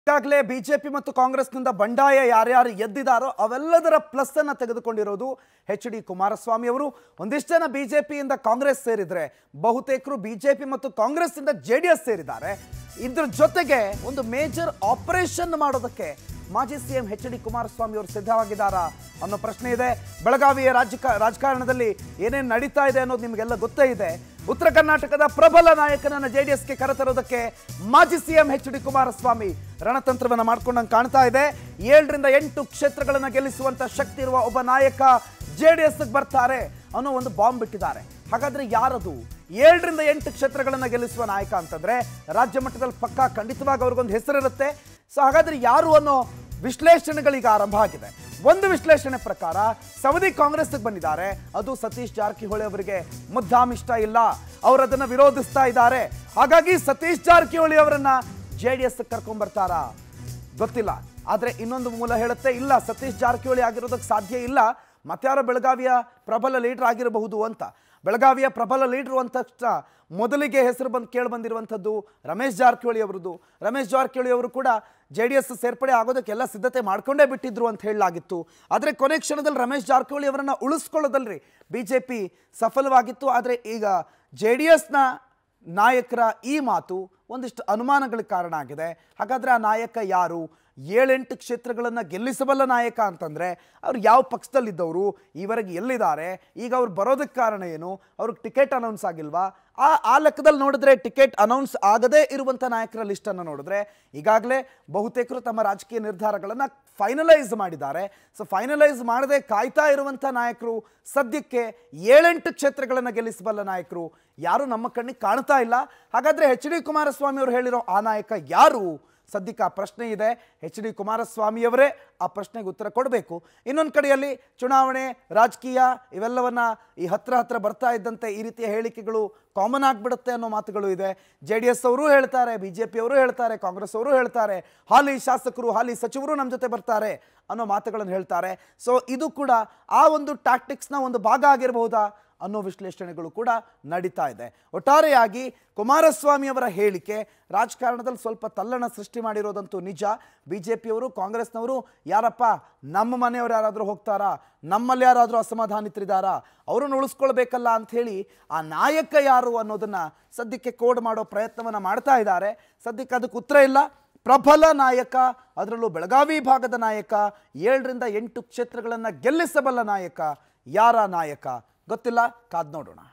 ಈಗಾಗಲೇ ಬಿಜೆಪಿ ಮತ್ತು ಕಾಂಗ್ರೆಸ್ನಿಂದ ಬಂಡಾಯ ಯಾರ್ಯಾರು ಎದ್ದಿದಾರೋ ಅವೆಲ್ಲದರ ಪ್ಲಸ್ ಅನ್ನ ತೆಗೆದುಕೊಂಡಿರೋದು ಎಚ್ ಡಿ ಕುಮಾರಸ್ವಾಮಿ ಅವರು ಒಂದಿಷ್ಟು ಜನ ಬಿಜೆಪಿಯಿಂದ ಕಾಂಗ್ರೆಸ್ ಸೇರಿದ್ರೆ ಬಹುತೇಕರು ಬಿಜೆಪಿ ಮತ್ತು ಕಾಂಗ್ರೆಸ್ ಇಂದ ಜೆ ಡಿ ಎಸ್ ಸೇರಿದ್ದಾರೆ ಇದ್ರ ಜೊತೆಗೆ ಒಂದು ಮೇಜರ್ ಆಪರೇಷನ್ ಮಾಡೋದಕ್ಕೆ ಮಾಜಿ ಸಿಎಂ ಎಚ್ ಡಿ ಕುಮಾರಸ್ವಾಮಿ ಅವರು ಸಿದ್ಧವಾಗಿದ್ದಾರಾ ಅನ್ನೋ ಪ್ರಶ್ನೆ ಇದೆ ಬೆಳಗಾವಿಯ ರಾಜಕ ರಾಜಕಾರಣದಲ್ಲಿ ಏನೇನು ನಡೀತಾ ಇದೆ ಅನ್ನೋದು ನಿಮಗೆಲ್ಲ ಗೊತ್ತೇ ಇದೆ ಉತ್ತರ ಕರ್ನಾಟಕದ ಪ್ರಬಲ ನಾಯಕನನ್ನ ಜೆಡಿಎಸ್ಗೆ ಕರೆತರೋದಕ್ಕೆ ಮಾಜಿ ಸಿಎಂ ಎಚ್ ಡಿ ಕುಮಾರಸ್ವಾಮಿ ರಣತಂತ್ರವನ್ನ ಮಾಡ್ಕೊಂಡಂಗೆ ಕಾಣ್ತಾ ಇದೆ ಏಳರಿಂದ ಎಂಟು ಕ್ಷೇತ್ರಗಳನ್ನ ಗೆಲ್ಲಿಸುವಂತ ಶಕ್ತಿ ಇರುವ ಒಬ್ಬ ನಾಯಕ ಜೆಡಿಎಸ್ ಬರ್ತಾರೆ ಅನ್ನೋ ಒಂದು ಬಾಂಬ್ ಬಿಟ್ಟಿದ್ದಾರೆ ಹಾಗಾದ್ರೆ ಯಾರದು ಏಳರಿಂದ ಎಂಟು ಕ್ಷೇತ್ರಗಳನ್ನ ಗೆಲ್ಲಿಸುವ ನಾಯಕ ಅಂತಂದ್ರೆ ರಾಜ್ಯ ಮಟ್ಟದಲ್ಲಿ ಪಕ್ಕಾ ಖಂಡಿತವಾಗಿ ಅವ್ರಿಗೊಂದು ಹೆಸರಿರುತ್ತೆ ಸೊ ಹಾಗಾದ್ರೆ ಯಾರು ಅನ್ನೋ ವಿಶ್ಲೇಷಣೆಗಳೀಗ ಆರಂಭ ಆಗಿದೆ ಒಂದು ವಿಶ್ಲೇಷಣೆ ಪ್ರಕಾರ ಸವದಿ ಕಾಂಗ್ರೆಸ್ಗೆ ಬಂದಿದ್ದಾರೆ ಅದು ಸತೀಶ್ ಜಾರಕಿಹೊಳಿ ಅವರಿಗೆ ಮುದ್ದಾಮ್ ಇಷ್ಟ ಇಲ್ಲ ಅವರು ಅದನ್ನ ವಿರೋಧಿಸ್ತಾ ಇದ್ದಾರೆ ಹಾಗಾಗಿ ಸತೀಶ್ ಜಾರಕಿಹೊಳಿ ಅವರನ್ನ ಜೆ ಡಿ ಎಸ್ ಕರ್ಕೊಂಡ್ ಬರ್ತಾರಾ ಗೊತ್ತಿಲ್ಲ ಆದ್ರೆ ಇನ್ನೊಂದು ಮೂಲ ಹೇಳುತ್ತೆ ಇಲ್ಲ ಸತೀಶ್ ಜಾರಕಿಹೊಳಿ ಆಗಿರೋದಕ್ಕೆ ಸಾಧ್ಯ ಇಲ್ಲ ಮತ್ತಾರೋ ಬೆಳಗಾವಿಯ ಪ್ರಬಲ ಲೀಡರ್ ಆಗಿರಬಹುದು ಅಂತ ಬೆಳಗಾವಿಯ ಪ್ರಬಲ ಲೀಡರ್ ಅಂತ ತಕ್ಷಣ ಮೊದಲಿಗೆ ಹೆಸರು ಬಂದು ಕೇಳಿ ಬಂದಿರುವಂಥದ್ದು ರಮೇಶ್ ಜಾರಕಿಹೊಳಿ ಅವರದ್ದು ರಮೇಶ್ ಜಾರಕಿಹೊಳಿ ಅವರು ಕೂಡ ಜೆ ಡಿ ಎಸ್ ಸೇರ್ಪಡೆ ಆಗೋದಕ್ಕೆಲ್ಲ ಸಿದ್ಧತೆ ಮಾಡ್ಕೊಂಡೇ ಬಿಟ್ಟಿದ್ರು ಅಂತ ಹೇಳಲಾಗಿತ್ತು ಆದರೆ ಕೊನೆ ಕ್ಷಣದಲ್ಲಿ ರಮೇಶ್ ಜಾರಕಿಹೊಳಿ ಅವರನ್ನ ಉಳಿಸ್ಕೊಳ್ಳೋದಲ್ರಿ ಬಿ ಜೆ ಪಿ ಸಫಲವಾಗಿತ್ತು ಆದರೆ ಈಗ ಜೆ ಡಿ ಎಸ್ನ ನಾಯಕರ ಈ ಮಾತು ಒಂದಿಷ್ಟು ಅನುಮಾನಗಳಿಗೆ ಕಾರಣ ಆಗಿದೆ ಹಾಗಾದ್ರೆ ಆ ನಾಯಕ ಯಾರು ಏಳೆಂಟು ಕ್ಷೇತ್ರಗಳನ್ನು ಗೆಲ್ಲಿಸಬಲ್ಲ ನಾಯಕ ಅಂತಂದ್ರೆ ಅವ್ರು ಯಾವ ಪಕ್ಷದಲ್ಲಿದ್ದವರು ಈವರೆಗೆ ಎಲ್ಲಿದ್ದಾರೆ ಈಗ ಅವ್ರು ಬರೋದಕ್ಕೆ ಕಾರಣ ಏನು ಅವ್ರಿಗೆ ಟಿಕೆಟ್ ಅನೌನ್ಸ್ ಆಗಿಲ್ವಾ ಆ ಆ ಲೆಕ್ಕದಲ್ಲಿ ನೋಡಿದ್ರೆ ಟಿಕೆಟ್ ಅನೌನ್ಸ್ ಆಗದೇ ಇರುವಂಥ ನಾಯಕರ ಲಿಸ್ಟನ್ನು ನೋಡಿದ್ರೆ ಈಗಾಗಲೇ ಬಹುತೇಕರು ತಮ್ಮ ರಾಜಕೀಯ ನಿರ್ಧಾರಗಳನ್ನು ಫೈನಲೈಸ್ ಮಾಡಿದ್ದಾರೆ ಸೊ ಫೈನಲೈಸ್ ಮಾಡದೆ ಕಾಯ್ತಾ ಇರುವಂಥ ನಾಯಕರು ಸದ್ಯಕ್ಕೆ ಏಳೆಂಟು ಕ್ಷೇತ್ರಗಳನ್ನು ಗೆಲ್ಲಿಸಬಲ್ಲ ನಾಯಕರು ಯಾರು ನಮ್ಮ ಕಣ್ಣಿಗೆ ಕಾಣ್ತಾ ಇಲ್ಲ ಹಾಗಾದ್ರೆ ಎಚ್ ಡಿ ಕುಮಾರಸ್ವಾಮಿ ಅವರು ಹೇಳಿರೋ ಆ ನಾಯಕ ಯಾರು ಸದ್ಯಕ್ಕೆ ಆ ಪ್ರಶ್ನೆ ಇದೆ ಎಚ್ ಡಿ ಕುಮಾರಸ್ವಾಮಿಯವರೇ ಆ ಪ್ರಶ್ನೆಗೆ ಉತ್ತರ ಕೊಡಬೇಕು ಇನ್ನೊಂದು ಕಡೆಯಲ್ಲಿ ಚುನಾವಣೆ ರಾಜಕೀಯ ಇವೆಲ್ಲವನ್ನ ಈ ಹತ್ರ ಹತ್ರ ಬರ್ತಾ ಇದ್ದಂತೆ ಈ ರೀತಿಯ ಹೇಳಿಕೆಗಳು ಕಾಮನ್ ಆಗಿಬಿಡುತ್ತೆ ಅನ್ನೋ ಮಾತುಗಳು ಇದೆ ಜೆ ಡಿ ಎಸ್ ಅವರು ಹೇಳ್ತಾರೆ ಬಿ ಜೆ ಪಿಯವರು ಹೇಳ್ತಾರೆ ಕಾಂಗ್ರೆಸ್ ಅವರು ಹೇಳ್ತಾರೆ ಹಾಲಿ ಶಾಸಕರು ಹಾಲಿ ಸಚಿವರು ನಮ್ಮ ಜೊತೆ ಬರ್ತಾರೆ ಅನ್ನೋ ಮಾತುಗಳನ್ನು ಹೇಳ್ತಾರೆ ಸೊ ಇದು ಕೂಡ ಆ ಒಂದು ಟ್ಯಾಕ್ಟಿಕ್ಸ್ನ ಒಂದು ಭಾಗ ಆಗಿರಬಹುದಾ ಅನ್ನೋ ವಿಶ್ಲೇಷಣೆಗಳು ಕೂಡ ನಡೀತಾ ಇದೆ ಒಟ್ಟಾರೆಯಾಗಿ ಕುಮಾರಸ್ವಾಮಿ ಅವರ ಹೇಳಿಕೆ ರಾಜಕಾರಣದಲ್ಲಿ ಸ್ವಲ್ಪ ತಲ್ಲಣ ಸೃಷ್ಟಿ ಮಾಡಿರೋದಂತೂ ನಿಜ ಬಿ ಜೆ ಪಿಯವರು ಕಾಂಗ್ರೆಸ್ನವರು ಯಾರಪ್ಪ ನಮ್ಮ ಮನೆಯವರು ಯಾರಾದರೂ ಹೋಗ್ತಾರಾ ನಮ್ಮಲ್ಲಿ ಯಾರಾದರೂ ಅಸಮಾಧಾನಿತರಿದ್ದಾರಾ ಅವರನ್ನು ಉಳಿಸ್ಕೊಳ್ಬೇಕಲ್ಲ ಅಂಥೇಳಿ ಆ ನಾಯಕ ಯಾರು ಅನ್ನೋದನ್ನ ಸದ್ಯಕ್ಕೆ ಕೋಡ್ ಮಾಡೋ ಪ್ರಯತ್ನವನ್ನು ಮಾಡ್ತಾ ಇದ್ದಾರೆ ಸದ್ಯಕ್ಕೆ ಅದಕ್ಕೆ ಉತ್ತರ ಇಲ್ಲ ಪ್ರಬಲ ನಾಯಕ ಅದರಲ್ಲೂ ಬೆಳಗಾವಿ ಭಾಗದ ನಾಯಕ ಏಳರಿಂದ ಎಂಟು ಕ್ಷೇತ್ರಗಳನ್ನು ಗೆಲ್ಲಿಸಬಲ್ಲ ನಾಯಕ ಯಾರ ನಾಯಕ ಗೊತ್ತಿಲ್ಲ ಕಾದ್ ನೋಡೋಣ